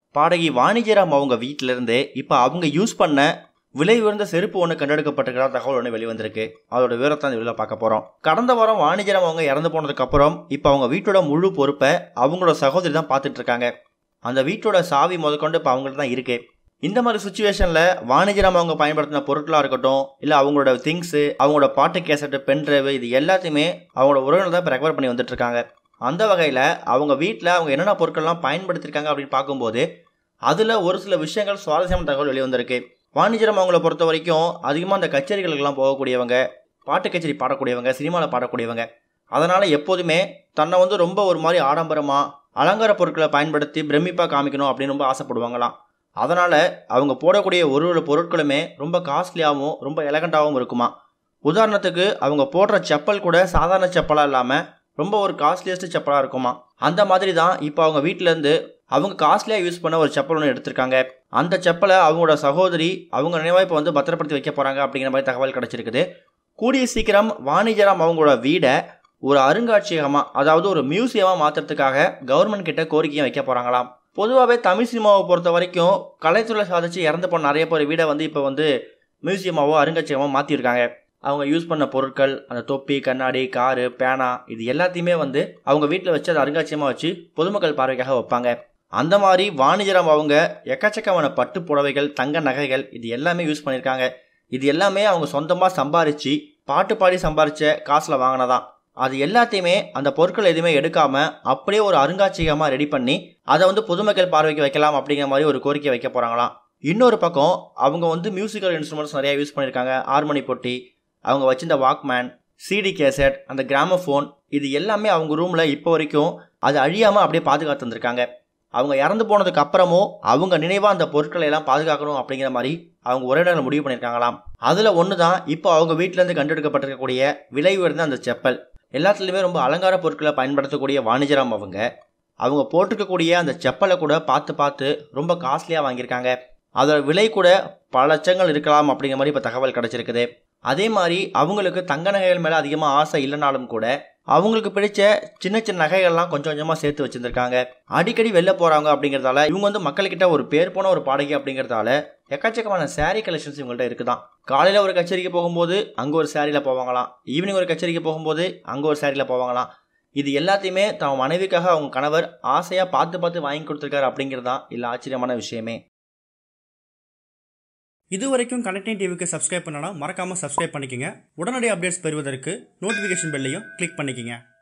பாடகி வாணிஜராம் அவங்க வீட்டில இருந்து இப்போ அவங்க யூஸ் பண்ண விலை உயர்ந்த செருப்பு ஒன்று கண்டெடுக்கப்பட்டிருக்கிற தகவல் ஒன்று வெளிவந்திருக்கு அதோட விவரத்தை அந்த வெளியில் பார்க்க போகிறோம் கடந்த வாரம் வாணிஜராம் அவங்க இறந்து போனதுக்கு அப்புறம் இப்போ அவங்க வீட்டோட முழு பொறுப்பை அவங்களோட சகோதரி தான் பார்த்துட்டு இருக்காங்க அந்த வீட்டோட சாவி முதற்கொண்டு இப்போ அவங்கள்ட்ட தான் இருக்கு இந்த மாதிரி சுச்சுவேஷனில் வாணிஜராம் அவங்க பயன்படுத்தின பொருட்களாக இருக்கட்டும் இல்லை அவங்களோட திங்ஸு அவங்களோட பாட்டு கேசட்டு பென் டிரைவ் இது எல்லாத்தையுமே அவங்களோட உறவினர் தான் இப்போ ரெக்கவர் பண்ணி வந்துட்டு இருக்காங்க அந்த வகையில் அவங்க வீட்டில் அவங்க என்னென்ன பொருட்கள்லாம் பயன்படுத்தியிருக்காங்க அப்படின்னு பார்க்கும்போது அதில் ஒரு சில விஷயங்கள் சுவாரஸ்யமான தகவல் வெளியே வந்திருக்கு வாணிஜரம் அவங்கள பொறுத்த வரைக்கும் அதிகமாக அந்த கச்சேரிகளுக்கெல்லாம் போகக்கூடியவங்க பாட்டு கச்சேரி பாடக்கூடியவங்க சினிமாவில் பாடக்கூடியவங்க அதனால் எப்போதுமே தன்னை வந்து ரொம்ப ஒரு மாதிரி ஆடம்பரமாக அலங்கார பொருட்களை பயன்படுத்தி பிரமிப்பாக காமிக்கணும் அப்படின்னு ரொம்ப ஆசைப்படுவாங்களாம் அதனால் அவங்க போடக்கூடிய ஒரு ஒரு பொருட்களுமே ரொம்ப காஸ்ட்லியாகவும் ரொம்ப எலகண்ட்டாகவும் இருக்குமா உதாரணத்துக்கு அவங்க போடுற செப்பல் கூட சாதாரண செப்பலாக இல்லாமல் ரொம்ப ஒரு காஸ்ட்லியஸ்ட் செப்பலாக இருக்குமா அந்த மாதிரி தான் இப்போ அவங்க வீட்டிலேருந்து அவங்க காஸ்ட்லியாக யூஸ் பண்ண ஒரு செப்பல் ஒன்று எடுத்திருக்காங்க அந்த செப்பலை அவங்களோட சகோதரி அவங்க நினைவாக இப்போ வந்து பத்திரப்படுத்தி வைக்க போகிறாங்க அப்படிங்கிற மாதிரி தகவல் கிடச்சிருக்குது கூடிய சீக்கிரம் வாணிஜராம் அவங்களோட வீடை ஒரு அருங்காட்சியகமாக அதாவது ஒரு மியூசியமாக மாற்றுறதுக்காக கவர்மெண்ட் கிட்ட கோரிக்கையும் வைக்க போகிறாங்களாம் பொதுவாகவே தமிழ் சினிமாவை பொறுத்த வரைக்கும் கலைத்துறை சாதிச்சு இறந்து போன நிறைய பேர் வீடை வந்து இப்போ வந்து மியூசியமாவோ அருங்காட்சியகமாக மாற்றிருக்காங்க அவங்க யூஸ் பண்ண பொருட்கள் அந்த தொப்பி கண்ணாடி காரு பேனா இது எல்லாத்தையுமே வந்து அவங்க வீட்டில் வச்சு அதை அருங்காட்சியமாக வச்சு பொதுமக்கள் பார்வைக்காக வைப்பாங்க அந்த மாதிரி வாணிஜரம் அவங்க எக்கச்சக்கமான பட்டு புடவைகள் தங்க நகைகள் இது எல்லாமே யூஸ் பண்ணியிருக்காங்க இது எல்லாமே அவங்க சொந்தமாக சம்பாரித்து பாட்டு பாடி சம்பாரித்த காசில் வாங்கினதான் அது எல்லாத்தையுமே அந்த பொருட்கள் எதுவுமே எடுக்காமல் அப்படியே ஒரு அருங்காட்சியகமாக ரெடி பண்ணி அதை வந்து பொதுமக்கள் பார்வைக்கு வைக்கலாம் அப்படிங்கிற மாதிரி ஒரு கோரிக்கை வைக்க போகிறாங்களாம் இன்னொரு பக்கம் அவங்க வந்து மியூசிக்கல் இன்ஸ்ட்ருமெண்ட்ஸ் நிறையா யூஸ் பண்ணியிருக்காங்க ஹார்மோனி பொட்டி அவங்க வச்சிருந்த வாக்மேன் சிடி கேசட் அந்த கிராமஃபோன் இது எல்லாமே அவங்க ரூமில் இப்போ வரைக்கும் அது அழியாமல் அப்படியே பாதுகாத்து வந்திருக்காங்க அவங்க இறந்து போனதுக்கு அப்புறமும் அவங்க நினைவாக அந்த பொருட்களை எல்லாம் பாதுகாக்கணும் அப்படிங்கிற மாதிரி அவங்க உரையாடல முடிவு பண்ணியிருக்காங்களாம் அதில் ஒன்று தான் இப்போ அவங்க வீட்டிலேருந்து கண்டெடுக்கப்பட்டிருக்கக்கூடிய விலை உயர்ந்த அந்த செப்பல் எல்லாத்துலேயுமே ரொம்ப அலங்கார பொருட்களை பயன்படுத்தக்கூடிய வாணிஜராம் அவங்க அவங்க போட்டிருக்கக்கூடிய அந்த செப்பலை கூட பார்த்து பார்த்து ரொம்ப காஸ்ட்லியாக வாங்கியிருக்காங்க அதோட விலை கூட பல லட்சங்கள் இருக்கலாம் அப்படிங்கிற மாதிரி இப்போ தகவல் கிடச்சிருக்குது அதே மாதிரி அவங்களுக்கு தங்க நகைகள் மேலே அதிகமாக ஆசை இல்லைனாலும் கூட அவங்களுக்கு பிடிச்ச சின்ன சின்ன நகைகள்லாம் கொஞ்சம் கொஞ்சமாக சேர்த்து வச்சுருந்துருக்காங்க அடிக்கடி வெளில போகிறாங்க அப்படிங்கிறதால இவங்க வந்து மக்கள்கிட்ட ஒரு பேர் போன ஒரு பாடகி அப்படிங்கிறதால எக்கச்சக்கமான saree கலெக்ஷன்ஸ் இவங்கள்ட்ட இருக்குதான் காலையில் ஒரு கச்சேரிக்கு போகும்போது அங்கே ஒரு சாரியில் போவாங்களாம் ஈவினிங் ஒரு கச்சேரிக்கு போகும்போது அங்கே ஒரு சாரியில் போவாங்களாம் இது எல்லாத்தையுமே தன் மனைவிக்காக அவங்க கணவர் ஆசையாக பார்த்து பார்த்து வாங்கி கொடுத்துருக்காரு அப்படிங்கிறது தான் இல்லை ஆச்சரியமான விஷயமே இது வரைக்கும் கனெக்டிங் டிவிக்கு சப்ஸ்கிரைப் பண்ணனா மறக்காமல் சப்ஸ்கிரைப் பண்ணிக்கங்க உடனடி அப்டேட்ஸ் பெறுவதற்கு நோட்டிஃபிகேஷன் பெல்லையும் கிளிக் பண்ணிக்கங்க